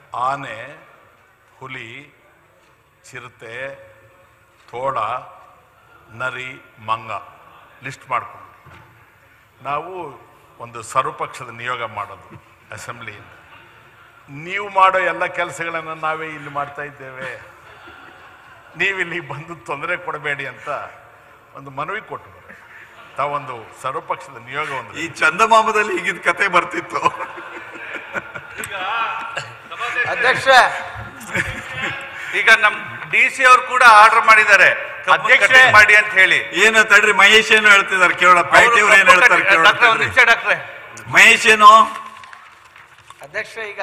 ಆನೆ ಹುಲಿ ಚಿರತೆ ತೋಳ ನರಿ ಮಂಗ ಲಿಸ್ಟ್ ಮಾಡ್ಕೊಂಡು ನಾವು ಒಂದು ಸರ್ವಪಕ್ಷದ ನಿಯೋಗ ಮಾಡೋದು ಅಸೆಂಬ್ಲಿಯಿಂದ ನೀವು ಮಾಡೋ ಎಲ್ಲ ಕೆಲಸಗಳನ್ನು ನಾವೇ ಇಲ್ಲಿ ಮಾಡ್ತಾ ಇದ್ದೇವೆ ನೀವಿಲ್ಲಿ ಬಂದು ತೊಂದರೆ ಕೊಡಬೇಡಿ ಅಂತ ಒಂದು ಮನವಿ ಕೊಟ್ಟು ತಾವೊಂದು ಸರ್ವಪಕ್ಷದ ನಿಯೋಗ ಒಂದು ಈ ಚಂದಮಾಮದಲ್ಲಿ ಈಗಿನ ಕತೆ ಬರ್ತಿತ್ತು ಅಧ್ಯಕ್ಷ ಈಗ ನಮ್ ಡಿ ಸಿ ಅವ್ರು ಕೂಡ ಆರ್ಡರ್ ಮಾಡಿದ್ದಾರೆ ಕಬ್ಬು ಅಧ್ಯಕ್ಷರೇ. ಕಟಿಂಗ್ ಮಾಡಿ ಅಂತ ಹೇಳಿ ಏನು ತಡ್ರಿ ಮಹೇಶ್ ಏನು ಹೇಳ್ತಿದಾರೆ ಕೇಳೋಣ ಪ್ಯಾಟಿ ಅವ್ರು ಏನ್ ಹೇಳ್ತಾರೆ ಕೇಳೋಣ ಡಾಕ್ಟ್ರೆ ಒಂದ್ ತಡ್ರಿ. ನಿಮಿಷ ಡಾಕ್ಟ್ರೆ ಮಹೇಶ್ ಏನು ಅಧ್ಯಕ್ಷ ಈಗ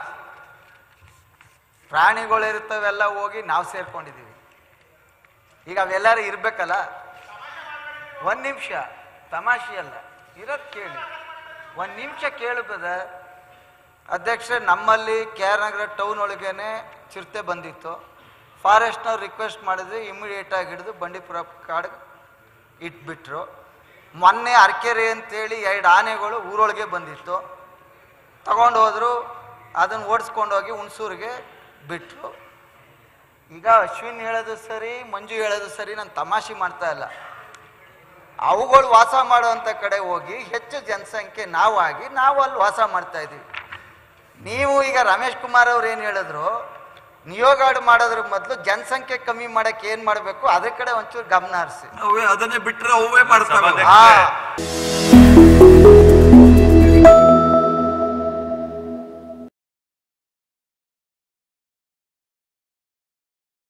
ಪ್ರಾಣಿಗಳಿರ್ತವೆಲ್ಲ ಹೋಗಿ ನಾವು ಸೇರ್ಕೊಂಡಿದ್ದೀವಿ ಈಗ ಅವೆಲ್ಲರೂ ಇರ್ಬೇಕಲ್ಲ ಒಂದ್ ನಿಮಿಷ ತಮಾಷೆ ಅಲ್ಲ ಇರೋದ್ ಕೇಳಿ ಒಂದ್ ನಿಮಿಷ ಕೇಳಬದ ಅಧ್ಯಕ್ಷ ನಮ್ಮಲ್ಲಿ ಕೆ ಆರ್ ನಗರ ಟೌನ್ ಒಳಗೇನೆ ಚಿರತೆ ಬಂದಿತ್ತು ಫಾರೆಸ್ಟ್ನವ್ರು ರಿಕ್ವೆಸ್ಟ್ ಮಾಡಿದ್ವಿ ಇಮಿಡಿಯೇಟ್ ಆಗಿ ಹಿಡಿದು ಬಂಡೀಪುರ ಕಾಡು ಇಟ್ಬಿಟ್ರು ಮೊನ್ನೆ ಅರ್ಕೆರೆ ಅಂತೇಳಿ ಎರಡು ಆನೆಗಳು ಊರೊಳಗೆ ಬಂದಿತ್ತು ತಗೊಂಡು ಹೋದ್ರು ಅದನ್ನು ಓಡಿಸ್ಕೊಂಡು ಹೋಗಿ ಹುಣಸೂರಿಗೆ ಬಿಟ್ರು ಈಗ ಅಶ್ವಿನ್ ಹೇಳೋದು ಸರಿ ಮಂಜು ಹೇಳೋದು ಸರಿ ನಾನು ತಮಾಷೆ ಮಾಡ್ತಾ ಇಲ್ಲ ಅವುಗಳು ವಾಸ ಮಾಡುವಂಥ ಕಡೆ ಹೋಗಿ ಹೆಚ್ಚು ಜನಸಂಖ್ಯೆ ನಾವು ಆಗಿ ನಾವು ಅಲ್ಲಿ ವಾಸ ಮಾಡ್ತಾ ಇದ್ದೀವಿ ನೀವು ಈಗ ರಮೇಶ್ ಕುಮಾರ್ ಅವ್ರು ಏನು ಹೇಳಿದ್ರು ನಿಯೋಗಾಡು ಮಾಡೋದ್ರ ಮೊದಲು ಜನಸಂಖ್ಯೆ ಕಮ್ಮಿ ಮಾಡಕ್ಕೆ ಏನು ಮಾಡಬೇಕು ಅದ್ರ ಕಡೆ ಒಂಚೂರು ಗಮನ ಹರಿಸಿ ಅವೇ ಅದನ್ನೇ ಬಿಟ್ರೆ ಅವೇ ಮಾಡ್ತಾವೆ ಸಭಾಧ್ಯಕ್ಷ. ಹಾ